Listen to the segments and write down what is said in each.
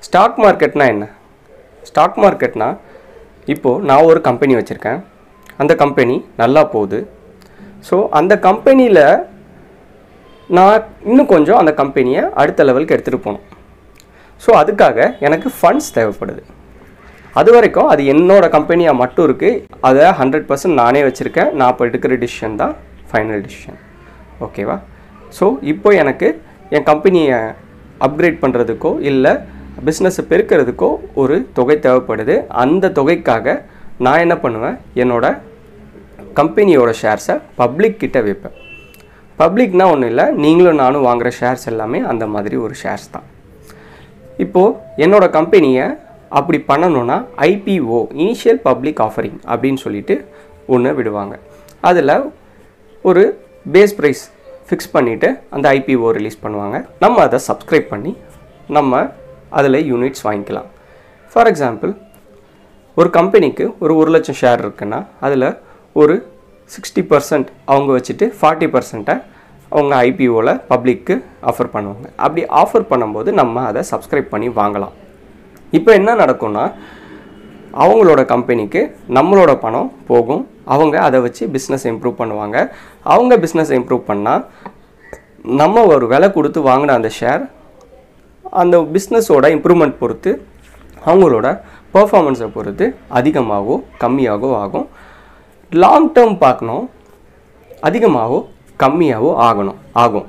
stock மார்க்கெட்னா என்ன stock மார்க்கெட்னா இப்போது நான் ஒரு கம்பெனி வச்சுருக்கேன் அந்த கம்பெனி நல்லா போகுது ஸோ அந்த கம்பெனியில் நான் இன்னும் கொஞ்சம் அந்த கம்பெனியை அடுத்த லெவலுக்கு எடுத்துகிட்டு போகணும் ஸோ அதுக்காக எனக்கு ஃபண்ட்ஸ் தேவைப்படுது அது வரைக்கும் அது என்னோட கம்பெனியாக மட்டும் இருக்குது அதை ஹண்ட்ரட் பர்சன்ட் நானே வச்சுருக்கேன் நான் இப்போ எடுக்கிற டிசிஷன் தான் ஃபைனல் டிசிஷன் ஓகேவா ஸோ இப்போ எனக்கு என் கம்பெனியை அப்கிரேட் பண்ணுறதுக்கோ இல்லை பிஸ்னஸை பெருக்கிறதுக்கோ ஒரு தொகை தேவைப்படுது அந்த தொகைக்காக நான் என்ன பண்ணுவேன் என்னோட கம்பெனியோட ஷேர்ஸை பப்ளிக் கிட்ட வைப்பேன் பப்ளிக்னா ஒன்றும் இல்லை நீங்களும் நானும் வாங்குகிற ஷேர்ஸ் எல்லாமே அந்த மாதிரி ஒரு ஷேர்ஸ் தான் இப்போது என்னோட கம்பெனியை அப்படி பண்ணணும்னா ஐபிஓ இனிஷியல் பப்ளிக் ஆஃபரிங் அப்படின்னு சொல்லிட்டு ஒன்று விடுவாங்க அதில் ஒரு பேஸ் ப்ரைஸ் ஃபிக்ஸ் பண்ணிவிட்டு அந்த ஐபிஓ ரிலீஸ் பண்ணுவாங்க நம்ம அதை சப்ஸ்கிரைப் பண்ணி நம்ம அதில் யூனிட்ஸ் வாங்கிக்கலாம் ஃபார் எக்ஸாம்பிள் ஒரு கம்பெனிக்கு ஒரு ஒரு லட்சம் ஷேர் இருக்குன்னா அதில் ஒரு சிக்ஸ்டி பர்சன்ட் அவங்க வச்சுட்டு ஃபார்ட்டி பர்சண்ட்டை அவங்க ஐபிஓவில் பப்ளிக்கு ஆஃபர் பண்ணுவாங்க அப்படி ஆஃபர் பண்ணும்போது நம்ம அதை சப்ஸ்கிரைப் பண்ணி வாங்கலாம் இப்போ என்ன நடக்கும்னா அவங்களோட கம்பெனிக்கு நம்மளோட பணம் போகும் அவங்க அதை வச்சு பிஸ்னஸ் இம்ப்ரூவ் பண்ணுவாங்க அவங்க பிஸ்னஸ் இம்ப்ரூவ் பண்ணால் நம்ம ஒரு விலை கொடுத்து வாங்கின அந்த ஷேர் அந்த பிஸ்னஸோட இம்ப்ரூவ்மெண்ட் பொறுத்து அவங்களோட பர்ஃபார்மன்ஸை பொறுத்து அதிகமாகவோ கம்மியாகவோ ஆகும் லாங் டேர்ம் பார்க்கணும் அதிகமாகவோ கம்மியாகவோ ஆகணும் ஆகும்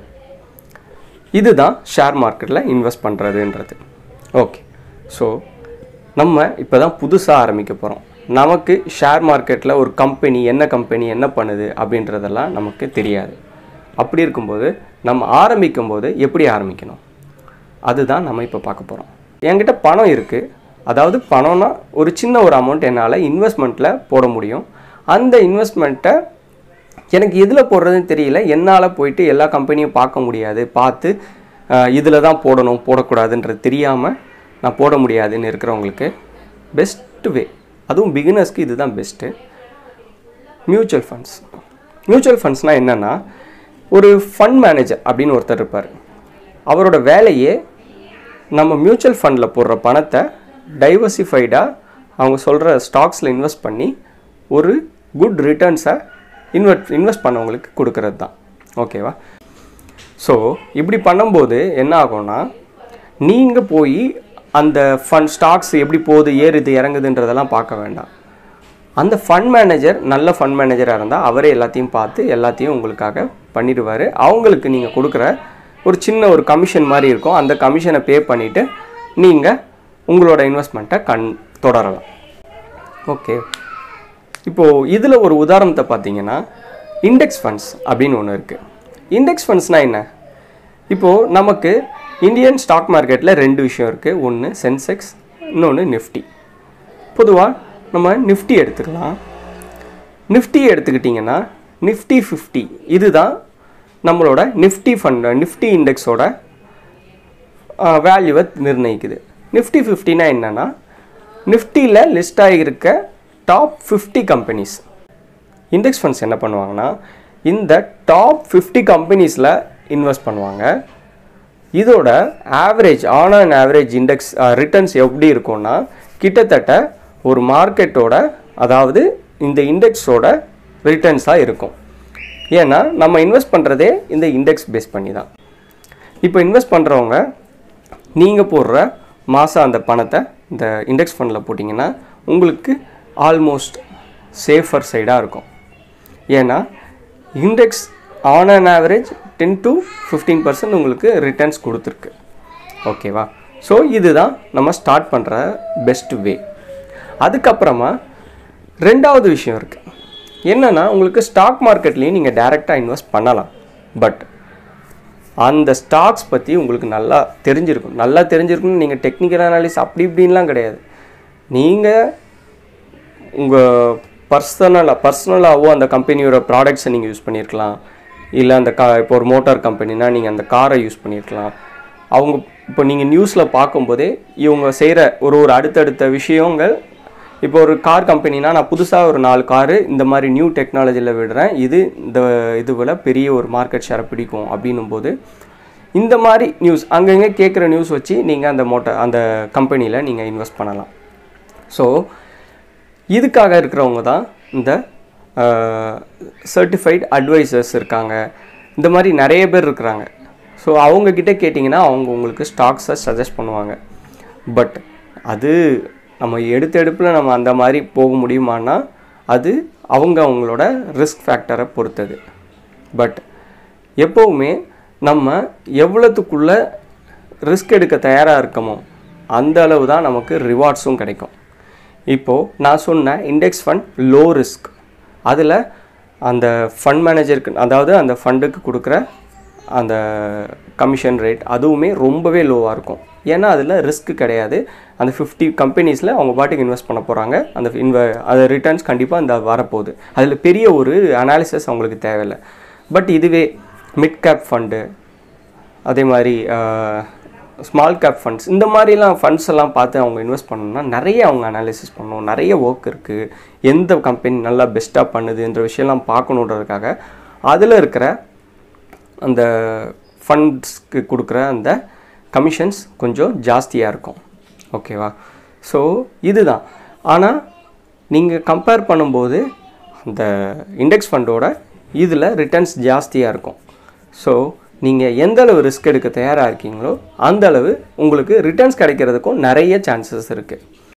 இதுதான் ஷேர் மார்க்கெட்டில் இன்வெஸ்ட் பண்ணுறதுன்றது ஓகே ஸோ நம்ம இப்போ தான் புதுசாக ஆரம்பிக்க போகிறோம் நமக்கு ஷேர் மார்க்கெட்டில் ஒரு கம்பெனி என்ன கம்பெனி என்ன பண்ணுது அப்படின்றதெல்லாம் நமக்கு தெரியாது அப்படி இருக்கும்போது நம்ம ஆரம்பிக்கும் போது எப்படி ஆரம்பிக்கணும் அதுதான் நம்ம இப்போ பார்க்க போகிறோம் என்கிட்ட பணம் இருக்குது அதாவது பணம்னா ஒரு சின்ன ஒரு அமௌண்ட் என்னால் இன்வெஸ்ட்மெண்ட்டில் போட முடியும் அந்த இன்வெஸ்ட்மெண்ட்டை எனக்கு எதில் போடுறதுன்னு தெரியல என்னால் போயிட்டு எல்லா கம்பெனியும் பார்க்க முடியாது பார்த்து இதில் தான் போடணும் போடக்கூடாதுன்றது தெரியாமல் நான் போட முடியாதுன்னு இருக்கிறவங்களுக்கு பெஸ்ட் வே அதுவும் பிகினர்ஸ்க்கு இதுதான் பெஸ்ட்டு மியூச்சுவல் ஃபண்ட்ஸ் மியூச்சுவல் ஃபண்ட்ஸ்னால் என்னென்னா ஒரு ஃபண்ட் மேனேஜர் அப்படின்னு ஒருத்தர் இருப்பார் அவரோட வேலையே நம்ம மியூச்சுவல் ஃபண்டில் போடுற பணத்தை டைவர்சிஃபைடாக அவங்க சொல்கிற ஸ்டாக்ஸில் இன்வெஸ்ட் பண்ணி ஒரு குட் ரிட்டர்ன்ஸை இன்வெஸ்ட் இன்வெஸ்ட் பண்ணவங்களுக்கு கொடுக்கறது தான் ஓகேவா ஸோ இப்படி பண்ணும்போது என்ன ஆகும்னா நீங்கள் போய் அந்த ஃபண்ட் ஸ்டாக்ஸ் எப்படி போகுது ஏறுது இறங்குதுன்றதெல்லாம் பார்க்க வேண்டாம் அந்த ஃபண்ட் மேனேஜர் நல்ல ஃபண்ட் மேனேஜராக இருந்தால் அவரே எல்லாத்தையும் பார்த்து எல்லாத்தையும் உங்களுக்காக பண்ணிடுவார் அவங்களுக்கு நீங்கள் கொடுக்குற ஒரு சின்ன ஒரு கமிஷன் மாதிரி இருக்கும் அந்த கமிஷனை பே பண்ணிவிட்டு நீங்கள் உங்களோட இன்வெஸ்ட்மெண்ட்டை கண் தொடரலாம் ஓகே இப்போது இதில் ஒரு உதாரணத்தை பார்த்தீங்கன்னா இண்டெக்ஸ் ஃபண்ட்ஸ் அப்படின்னு ஒன்று இருக்குது இண்டெக்ஸ் ஃபண்ட்ஸ்னால் என்ன இப்போது நமக்கு இந்தியன் ஸ்டாக் மார்க்கெட்டில் ரெண்டு விஷயம் இருக்குது ஒன்று சென்செக்ஸ் இன்னொன்று நிஃப்டி பொதுவாக நம்ம நிஃப்டி எடுத்துக்கலாம் நிஃப்டி எடுத்துக்கிட்டிங்கன்னா நிஃப்டி ஃபிஃப்டி இதுதான் நம்மளோட நிஃப்டி ஃபண்ட் நிஃப்டி இண்டெக்ஸோட வேல்யூவை நிர்ணயிக்குது நிஃப்டி ஃபிஃப்டினா என்னென்னா நிஃப்டியில் லிஸ்ட் ஆகியிருக்க top fifty companies index funds என்ன பண்ணுவாங்கன்னா இந்த டாப் ஃபிஃப்டி கம்பெனிஸில் இன்வெஸ்ட் பண்ணுவாங்க இதோட average on and average index returns எப்படி இருக்கும்னா கிட்டத்தட்ட ஒரு மார்க்கெட்டோட அதாவது இந்த இண்டெக்ஸோட ரிட்டர்ன்ஸாக இருக்கும் ஏன்னா நம்ம இன்வெஸ்ட் பண்ணுறதே இந்த இண்டெக்ஸ் பேஸ் பண்ணி தான் இப்போ இன்வெஸ்ட் பண்ணுறவங்க நீங்கள் போடுற மாதம் அந்த பணத்தை இந்த இண்டெக்ஸ் ஃபண்டில் போட்டிங்கன்னா உங்களுக்கு ஆல்மோஸ்ட் சேஃபர் சைடாக இருக்கும் ஏன்னா index on an average ten to fifteen percent உங்களுக்கு ரிட்டர்ன்ஸ் கொடுத்துருக்கு ஓகேவா ஸோ இதுதான் நம்ம ஸ்டார்ட் பண்ணுற பெஸ்ட் வே அதுக்கப்புறமா ரெண்டாவது விஷயம் இருக்குது என்னென்னா உங்களுக்கு ஸ்டாக் மார்க்கெட்லேயும் நீங்கள் டைரெக்டாக இன்வெஸ்ட் பண்ணலாம் பட் அந்த ஸ்டாக்ஸ் பற்றி உங்களுக்கு நல்லா தெரிஞ்சிருக்கும் நல்லா தெரிஞ்சிருக்குன்னு நீங்கள் டெக்னிக்கல் அனாலிஸ் அப்படி இப்படின்லாம் கிடையாது நீங்கள் உங்கள் பர்சனலாக பர்சனலாகவோ அந்த கம்பெனியோட ப்ராடக்ட்ஸை நீங்கள் யூஸ் பண்ணியிருக்கலாம் இல்லை அந்த கா இப்போ ஒரு மோட்டார் கம்பெனினா நீங்கள் அந்த காரை யூஸ் பண்ணியிருக்கலாம் அவங்க இப்போ நீங்கள் நியூஸில் பார்க்கும்போதே இவங்க செய்கிற ஒரு ஒரு அடுத்தடுத்த விஷயங்கள் இப்போ ஒரு கார் கம்பெனினா நான் புதுசாக ஒரு நாலு காரு இந்த மாதிரி நியூ டெக்னாலஜியில் விடுறேன் இது இந்த இதுவில் பெரிய ஒரு மார்க்கெட் ஷேரை பிடிக்கும் அப்படின்னும் போது இந்த மாதிரி நியூஸ் அங்கங்கே கேட்குற நியூஸ் வச்சு நீங்கள் அந்த மோட்ட அந்த கம்பெனியில் நீங்கள் இன்வெஸ்ட் பண்ணலாம் ஸோ இதுக்காக இருக்கிறவங்க தான் இந்த சர்டிஃபைட் அட்வைசர்ஸ் இருக்காங்க இந்த மாதிரி நிறைய பேர் இருக்கிறாங்க ஸோ அவங்கக்கிட்ட கேட்டிங்கன்னா அவங்க உங்களுக்கு ஸ்டாக்ஸை சஜஸ்ட் பண்ணுவாங்க பட் அது நம்ம எடுத்த எடுப்பில் நம்ம அந்த மாதிரி போக முடியுமான்னா அது அவங்க அவங்களோட ரிஸ்க் ஃபேக்டரை பொறுத்தது பட் எப்போவுமே நம்ம எவ்வளோத்துக்குள்ள ரிஸ்க் எடுக்க தயாராக இருக்கமோ அந்த அளவு தான் நமக்கு ரிவார்ட்ஸும் கிடைக்கும் இப்போது நான் சொன்ன இண்டெக்ஸ் ஃபண்ட் லோ ரிஸ்க் அதில் அந்த ஃபண்ட் மேனேஜருக்கு அதாவது அந்த ஃபண்டுக்கு கொடுக்குற அந்த கமிஷன் ரேட் அதுவுமே ரொம்பவே லோவாக இருக்கும் ஏன்னா அதில் ரிஸ்க் கிடையாது அந்த ஃபிஃப்டி கம்பெனிஸில் அவங்க பாட்டுக்கு இன்வெஸ்ட் பண்ண போகிறாங்க அந்த இன்வ அது ரிட்டர்ன்ஸ் கண்டிப்பாக அந்த வரப்போகுது அதில் பெரிய ஒரு அனாலிசிஸ் அவங்களுக்கு தேவையில்லை பட் இதுவே மிட் கேப் ஃபண்டு அதே மாதிரி ஸ்மால் கேப் ஃபண்ட்ஸ் இந்த மாதிரிலாம் ஃபண்ட்ஸ் எல்லாம் பார்த்து அவங்க இன்வெஸ்ட் பண்ணணும்னா நிறைய அவங்க அனாலிசிஸ் பண்ணணும் நிறைய ஒர்க் இருக்குது எந்த கம்பெனி நல்லா பெஸ்ட்டாக பண்ணுதுன்ற விஷயம்லாம் பார்க்கணுன்றதுக்காக அதில் இருக்கிற அந்த ஃபண்ட்ஸ்க்கு கொடுக்குற அந்த கமிஷன்ஸ் கொஞ்சம் ஜாஸ்தியாக இருக்கும் ஓகேவா ஸோ இதுதான் ஆனால் நீங்கள் கம்பேர் பண்ணும்போது அந்த இண்டெக்ஸ் ஃபண்டோட இதில் ரிட்டர்ன்ஸ் ஜாஸ்தியாக இருக்கும் ஸோ நீங்கள் எந்த அளவு ரிஸ்க் எடுக்க தயாராக இருக்கீங்களோ அந்த அளவு உங்களுக்கு ரிட்டர்ன்ஸ் கிடைக்கிறதுக்கும் நிறைய சான்சஸ் இருக்குது